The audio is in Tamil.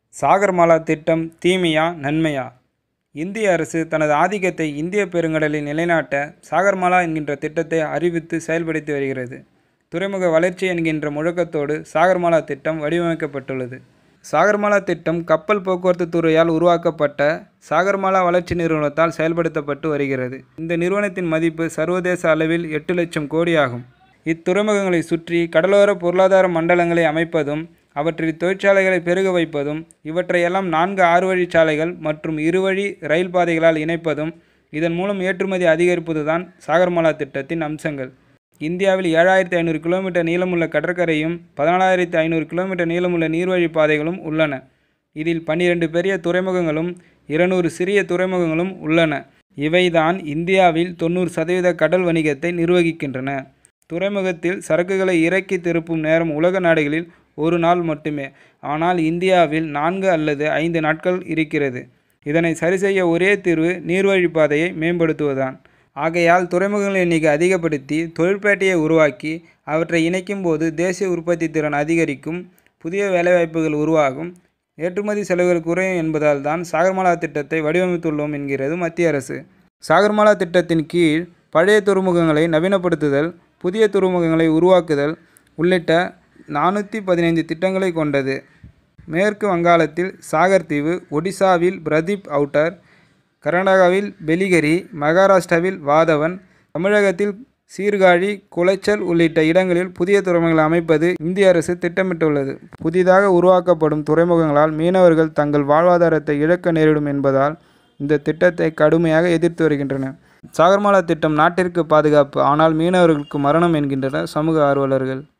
சாகர்மாலா திட்டம் தீமையா நன்மையா இந்திய அரசு தனது ஆதிக்கத்தை இந்திய பெருங்கடலில் நிலைநாட்ட சாகர்மாலா என்கின்ற திட்டத்தை அறிவித்து செயல்படுத்தி வருகிறது துறைமுக வளர்ச்சி என்கின்ற முழக்கத்தோடு சாகர்மாலா திட்டம் வடிவமைக்கப்பட்டுள்ளது சாகர்மாலா திட்டம் கப்பல் போக்குவரத்து துறையால் உருவாக்கப்பட்ட சாகர்மாலா வளர்ச்சி நிறுவனத்தால் செயல்படுத்தப்பட்டு வருகிறது இந்த நிறுவனத்தின் மதிப்பு சர்வதேச அளவில் எட்டு லட்சம் கோடி ஆகும் இத்துறைமுகங்களை சுற்றி கடலோர பொருளாதார மண்டலங்களை அமைப்பதும் அவற்றில் தொழிற்சாலைகளை பெருக வைப்பதும் இவற்றையெல்லாம் நான்கு ஆறு வழிச்சாலைகள் மற்றும் இருவழி ரயில் பாதைகளால் இணைப்பதும் இதன் மூலம் ஏற்றுமதி அதிகரிப்பதுதான் சாகர்மாலா திட்டத்தின் அம்சங்கள் இந்தியாவில் ஏழாயிரத்தி ஐநூறு கிலோமீட்டர் நீளமுள்ள கடற்கரையும் பதினாலாயிரத்தி ஐநூறு கிலோமீட்டர் நீளமுள்ள நீர்வழி பாதைகளும் உள்ளன இதில் பன்னிரண்டு பெரிய துறைமுகங்களும் இருநூறு சிறிய துறைமுகங்களும் உள்ளன இவைதான் இந்தியாவில் தொண்ணூறு சதவீத கடல் வணிகத்தை நிர்வகிக்கின்றன துறைமுகத்தில் சரக்குகளை இறக்கி திருப்பும் நேரம் உலக நாடுகளில் ஒரு நாள் மட்டுமே ஆனால் இந்தியாவில் நான்கு அல்லது ஐந்து நாட்கள் இருக்கிறது இதனை சரிசெய்ய ஒரே தீர்வு நீர்வழிப்பாதையை மேம்படுத்துவதுதான் ஆகையால் துறைமுகங்களின் எண்ணிக்கை அதிகப்படுத்தி தொழிற்பேட்டையை உருவாக்கி அவற்றை இணைக்கும் போது தேசிய உற்பத்தி திறன் அதிகரிக்கும் புதிய வேலைவாய்ப்புகள் உருவாகும் ஏற்றுமதி செலவுகள் குறையும் என்பதால் தான் சாகர்மாலா திட்டத்தை வடிவமைத்துள்ளோம் என்கிறது மத்திய அரசு சாகர்மாலா திட்டத்தின் கீழ் பழைய துறைமுகங்களை நவீனப்படுத்துதல் புதிய துறைமுகங்களை உருவாக்குதல் உள்ளிட்ட நானூற்றி பதினைந்து திட்டங்களை கொண்டது மேற்கு வங்காளத்தில் சாகர் தீவு ஒடிசாவில் பிரதீப் அவுட்டர் கர்நாடகாவில் பெலிகரி மகாராஷ்டிராவில் வாதவன் தமிழகத்தில் சீர்காழி குளைச்சல் உள்ளிட்ட இடங்களில் புதிய துறைமுகங்களை அமைப்பது இந்திய அரசு திட்டமிட்டுள்ளது புதிதாக உருவாக்கப்படும் துறைமுகங்களால் மீனவர்கள் தங்கள் வாழ்வாதாரத்தை இழக்க நேரிடும் என்பதால் இந்த திட்டத்தை கடுமையாக எதிர்த்து வருகின்றனர் சாகர்மாலா திட்டம் நாட்டிற்கு பாதுகாப்பு ஆனால் மீனவர்களுக்கு மரணம் என்கின்றனர் சமூக ஆர்வலர்கள்